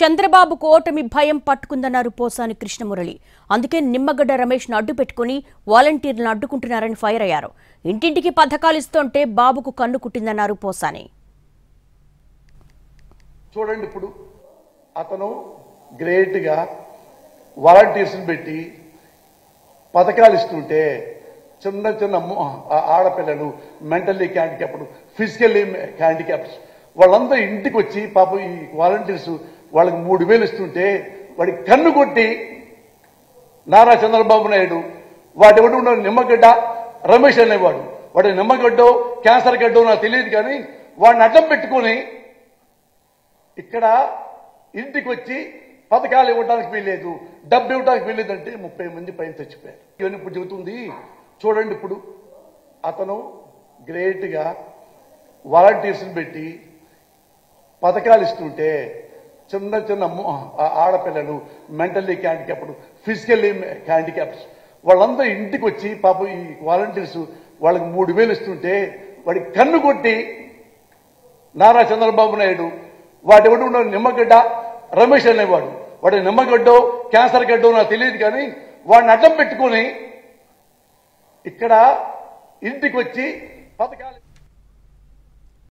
చంద్రబాబుకు ఓటమి భయం పట్టుకుందన్నారు పోసాని కృష్ణమురళి అందుకే నిమ్మగడ్డ రమేష్ను అడ్డు పెట్టుకుని వాలంటీర్లను అడ్డుకుంటున్నారని ఫైర్ అయ్యారు ఇంటింటికి పథకాలు ఇస్తుంటే బాబుకు కన్ను కుట్టిందన్నారు పోసాని చూడండి ఇప్పుడు అతను గ్రేట్గా వాలంటీర్స్ని పెట్టి పథకాలు ఇస్తుంటే చిన్న చిన్న ము- ఆ- ఆడపిల్లలు మెంటల్లీ హ్యాండిక్యాప్డ్ ఫిజికల్లీ హ్యాండిక్యాప్డ్స్ వాళ్ళందరూ ఇంటికి వచ్చి పాపం ఈ వాలంటీర్స్ వాళ్ళకి మూడు వేలు ఇస్తుంటే వాడికి కన్ను కొట్టి నారా చంద్రబాబు నాయుడు వాటి ఒకటి ఉన్న నిమ్మగడ్డ రమేష్ అనేవాడు వాడి నిమ్మగడ్డో క్యాన్సర్ గడ్డో నాకు తెలియదు కానీ వాడిని అడ్డం పెట్టుకొని ఇక్కడ ఇంటికి వచ్చి పథకాలు ఇవ్వడానికి వీల్లేదు డబ్బు ఇవ్వడానికి వీల్లేదంటే ముప్పై మంది పైన చచ్చిపోయారు ఇవన్నీ ఇప్పుడు చెబుతుంది చూడండి ఇప్పుడు అతను గ్రేట్గా వాలంటీర్స్ని పెట్టి పథకాలు ఇస్తుంటే చిన్న చిన్న ము- ఆ- ఆడపిల్లలు మెంటల్లీ హ్యాండిక్యాప్డ్ ఫిజికల్లీ హ్యాండిక్యాప్డ్స్ వాళ్ళందరూ ఇంటికి వచ్చి పాపం ఈ వాలంటీర్స్ వాళ్ళకి మూడు వేలు ఇస్తుంటే వాడికి కన్ను కొట్టి నారా చంద్రబాబు నాయుడు వాటి ఒకటి ఉన్న నిమ్మగడ్డ రమేష్ అనేవాడు వాడి నిమ్మగడ్డో క్యాన్సర్ గడ్డో నాకు తెలియదు కానీ వాడిని అడ్డం పెట్టుకొని ఇక్కడ ఇంటికి వచ్చి పథకాలు